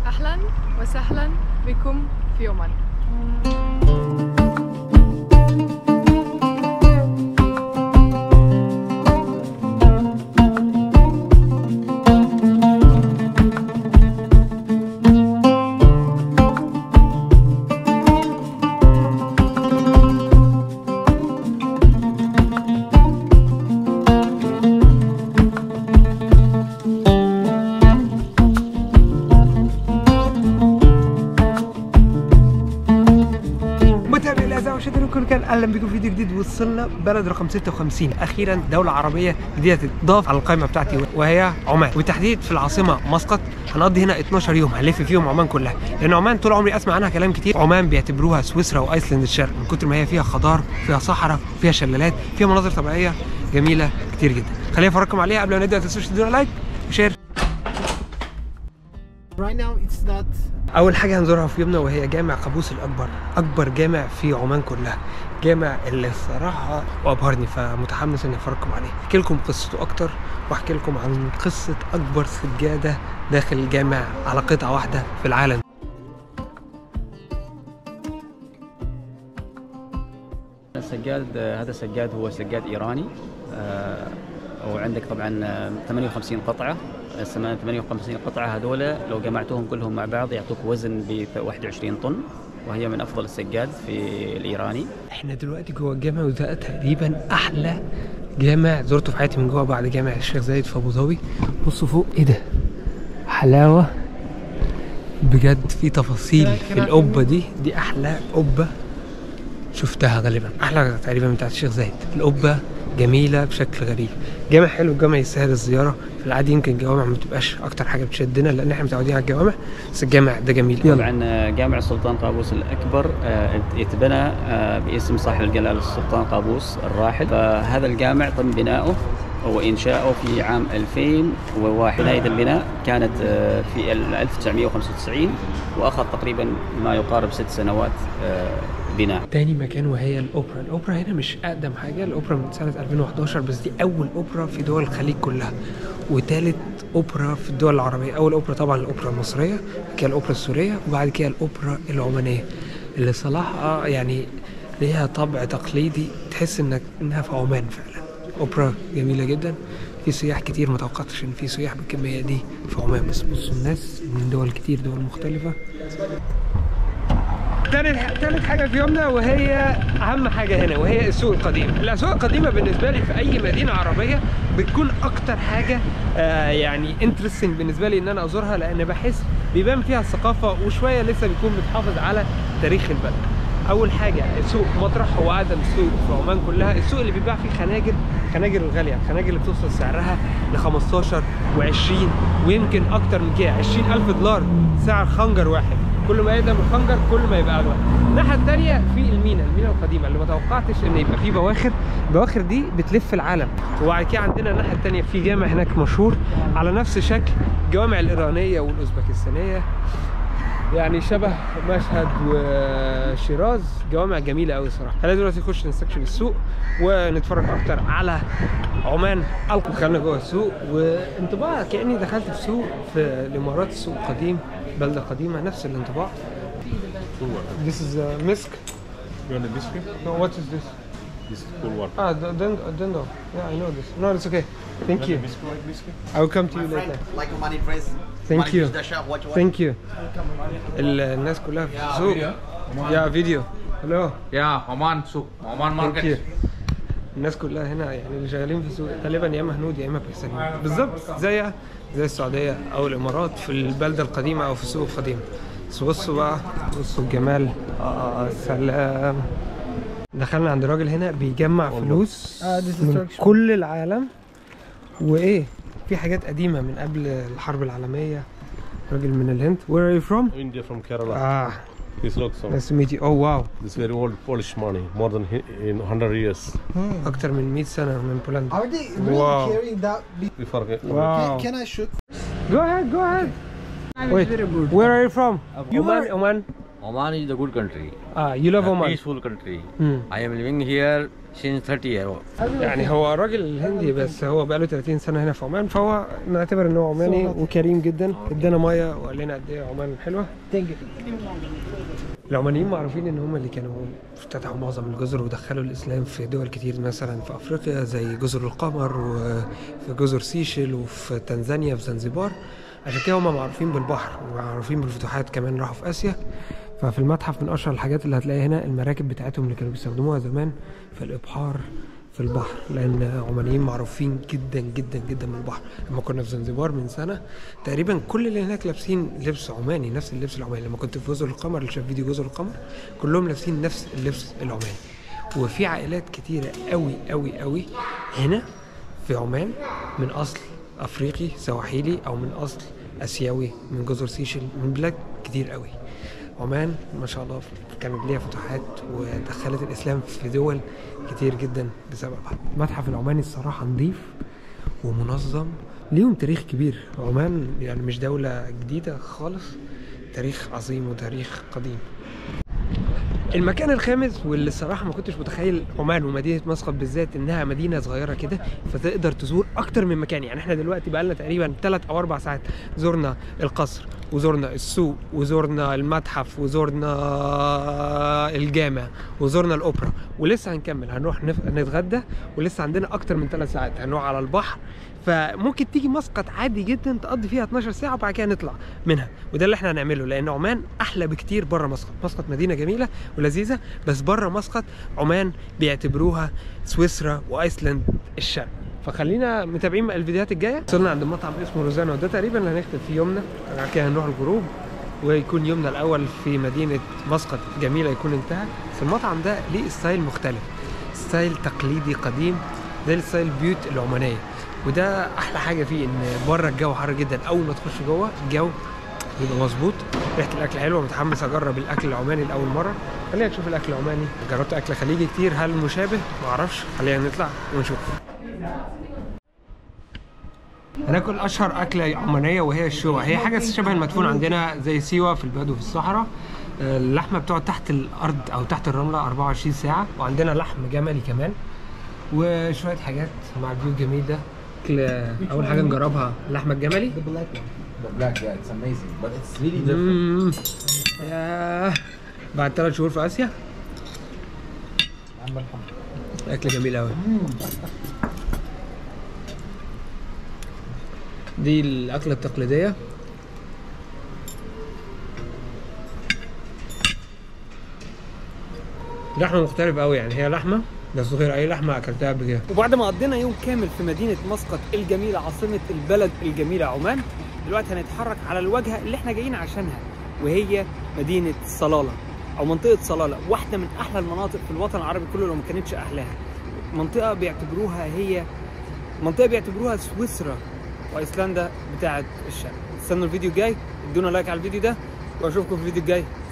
أهلا وسهلا بكم في عمان متابعي الاعزاء وشاهدين كل كان اهلا بكم في فيديو جديد وصلنا بلد رقم 56 اخيرا دوله عربيه جديده تضاف على القائمه بتاعتي وهي عمان وبالتحديد في العاصمه مسقط هنقضي هنا 12 يوم هنلف فيهم عمان كلها لان عمان طول عمري اسمع عنها كلام كتير عمان بيعتبروها سويسرا وايسلند الشرق من كتر ما هي فيها خضار فيها صحراء فيها شلالات فيها مناظر طبيعيه جميله كتير جدا خليني افرجكم عليها قبل ما نبدا ما تنسوش تدونا لايك وشير Right now, it's not. اول حاجه هنزورها في يومنا وهي جامع قابوس الاكبر اكبر جامع في عمان كلها جامع اللي الصراحه وابهرني فمتحمس اني افرجكم عليه احكي لكم قصته اكتر واحكي لكم عن قصه اكبر سجاده داخل الجامع على قطعه واحده في العالم السجاد هذا السجاد هو سجاد ايراني آه، وعندك طبعا آه، 58 قطعه السمان 58 قطعه هذول لو جمعتهم كلهم مع بعض يعطوك وزن ب 21 طن وهي من افضل السجاد في الايراني احنا دلوقتي جوه الجامع وده تقريبا احلى جامع زرته في حياتي من جوه بعد جامع الشيخ زايد في ابو ظبي بصوا فوق ايه ده حلاوه بجد في تفاصيل في القبه دي دي احلى قبه شفتها غالبا احلى تقريبا من بتاعت الشيخ زايد القبه جميله بشكل غريب جامع حلو الجامع يستاهل الزياره في العادي يمكن الجوامع ما بتبقاش اكتر حاجه بتشدنا لان احنا متعودين على الجوامع بس الجامع ده جميل طبعا آه، جامع السلطان قابوس الاكبر آه، يتبنى آه، باسم صاحب الجلاله السلطان قابوس الراحل فهذا الجامع تم بناؤه وانشاؤه في عام 2001 بدايه البناء كانت آه، في ال 1995 واخذ تقريبا ما يقارب ست سنوات آه، بناء تاني مكان وهي الاوبرا الاوبرا هنا مش اقدم حاجه الاوبرا من سنه 2011 بس دي اول اوبرا في دول الخليج كلها وتالت اوبرا في الدول العربيه اول اوبرا طبعا الاوبرا المصريه بعد كده الاوبرا السوريه وبعد كده الاوبرا العمانيه اللي صراحه يعني ليها طبع تقليدي تحس انك انها في عمان فعلا اوبرا جميله جدا في سياح كتير ما توقعتش ان في سياح بالكميه دي في عمان بس بصوا الناس من دول كتير دول مختلفه تالت تالت حاجه في يومنا وهي اهم حاجه هنا وهي السوق القديم الاسواق القديمه بالنسبه لي في اي مدينه عربيه بتكون اكتر حاجه آه يعني انترستنج بالنسبه لي ان انا ازورها لان بحس بيبان فيها الثقافه وشويه لسه بيكون بتحافظ على تاريخ البلد اول حاجه سوق مطرح هو اقدم سوق في عمان كلها السوق اللي بيباع فيه خناجر خناجر الغاليه الخناجر اللي بتوصل سعرها ل 15 و20 ويمكن اكتر من كده 20000 دولار سعر خنجر واحد كل ما يقدم الخنجر كل ما يبقى اغلى الناحيه الثانيه في المينا المينا القديمه اللي ما توقعتش ان يبقى فيه بواخر البواخر دي بتلف العالم وبعد كده عندنا الناحيه الثانيه في جامع هناك مشهور على نفس شكل الجوامع الايرانيه والاوزبكستانيه يعني شبه مشهد وشيراز جوامع جميله قوي صراحه خلينا دلوقتي نخش نستكشف السوق ونتفرج اكتر على عمان القوا دخلنا جوه السوق وانطباع كاني دخلت في سوق في الامارات السوق قديم بلده قديمه نفس الانطباع This is a misk. You want a biscuit? No, what is this? This is cool one. Ah, the dendo. dendo. Yeah, I know this. No, it's okay. Thank Want you. a biscuit like biscuit? I will come to you My friend, later. like a money dress. Thank money you. dress the shop. What you want? Thank you. ال- الناس كلها في السوق. يا فيديو. هلو. يا عمان سوق عمان Thank you. ماركت الناس كلها هنا يعني اللي شغالين في السوق غالبا يا اما هنود يا اما باكستانيين بالظبط زي زي السعوديه او الامارات في البلده القديمه او في السوق القديم بس بصوا بقى بصوا الجمال اه سلام دخلنا عند راجل هنا بيجمع فلوس Ah, this is من Turkish. كل العالم وايه في حاجات قديمه من قبل الحرب العالميه راجل من الهند where are you from India from Kerala. ah This looks so. nice to meet you oh wow This very old Polish money, more than hi- in 100 years. اكتر من 100 سنه من بولندا Are they really Wow. carrying that? Big? We forget. Wow. Can, can I shoot? Go ahead, go ahead. Wait, where are you from? Oman, Oman. Oman is a good country. Ah, you love a Oman. peaceful country. Hmm. I am living here since 30 years. يعني هو راجل هندي بس هو بقاله 30 سنه هنا في عمان فهو نعتبر ان هو عماني وكريم جدا ادانا ميه وقال لنا قد ايه عمان حلوه العمانيين معروفين ان هم اللي كانوا افتتحوا معظم الجزر ودخلوا الاسلام في دول كتير مثلا في افريقيا زي جزر القمر وفي جزر سيشل وفي تنزانيا في زنزبار عشان كده هم معروفين بالبحر ومعروفين بالفتوحات كمان راحوا في اسيا ففي المتحف من اشهر الحاجات اللي هتلاقيها هنا المراكب بتاعتهم اللي كانوا بيستخدموها زمان في الابحار في البحر لان عمانيين معروفين جدا جدا جدا بالبحر لما كنا في زنزبار من سنه تقريبا كل اللي هناك لابسين لبس عماني نفس اللبس العماني لما كنت في جزر القمر اللي شاف فيديو جزر القمر كلهم لابسين نفس اللبس العماني وفي عائلات كتيره قوي قوي قوي هنا في عمان من اصل افريقي سواحيلي او من اصل اسيوي من جزر سيشل من بلاد كتير قوي عمان ما شاء الله كانت ليها فتوحات ودخلت الاسلام في دول كتير جدا بسببها المتحف العماني الصراحه نظيف ومنظم ليهم تاريخ كبير عمان يعني مش دولة جديدة خالص تاريخ عظيم وتاريخ قديم المكان الخامس واللي الصراحه ما كنتش متخيل عمان ومدينه مسقط بالذات انها مدينه صغيره كده فتقدر تزور اكتر من مكان يعني احنا دلوقتي بقى لنا تقريبا 3 او 4 ساعات زرنا القصر وزرنا السوق وزرنا المتحف وزرنا الجامع وزرنا الاوبرا ولسه هنكمل هنروح نف... نتغدى ولسه عندنا اكتر من 3 ساعات هنروح على البحر فممكن تيجي مسقط عادي جدا تقضي فيها 12 ساعه وبعد كده نطلع منها وده اللي احنا هنعمله لان عمان احلى بكتير بره مسقط مسقط مدينه جميله ولذيذه بس بره مسقط عمان بيعتبروها سويسرا وايسلند الشرق فخلينا متابعين الفيديوهات الجايه وصلنا عند مطعم اسمه روزانا وده تقريبا اللي هنختم فيه يومنا بعد كده هنروح الغروب ويكون يومنا الاول في مدينه مسقط جميله يكون انتهى بس المطعم ده ليه ستايل مختلف ستايل تقليدي قديم ده الستايل البيوت العمانيه وده احلى حاجه فيه ان بره الجو حر جدا اول ما تخش جوه الجو يبقى مظبوط ريحه الاكل حلوه متحمس اجرب الاكل العماني لاول مره خلينا نشوف الاكل العماني جربت اكل خليجي كتير هل مشابه ما اعرفش خلينا نطلع ونشوف هناكل اشهر اكله عمانيه وهي الشوى هي حاجه شبه المدفون عندنا زي سيوه في البدو في الصحراء اللحمه بتقعد تحت الارض او تحت الرمله 24 ساعه وعندنا لحم جملي كمان وشويه حاجات مع الفيو الجميل ده اكل اول حاجه نجربها اللحمه الجملي The black, yeah, it's amazing, but it's really different. مم. ياه. بعد ثلاث شهور في اسيا اكل جميل قوي دي الاكله التقليديه لحمه مختلفه قوي يعني هي لحمه بس غير اي لحمه اكلتها قبل كده وبعد ما قضينا يوم كامل في مدينة مسقط الجميلة عاصمة البلد الجميلة عمان دلوقتي هنتحرك على الواجهة اللي احنا جايين عشانها وهي مدينة صلالة أو منطقة صلالة واحدة من أحلى المناطق في الوطن العربي كله لو ما كانتش أحلاها منطقة بيعتبروها هي منطقة بيعتبروها سويسرا وأيسلندا بتاعة الشرق استنوا الفيديو الجاي ادونا لايك على الفيديو ده واشوفكم في الفيديو الجاي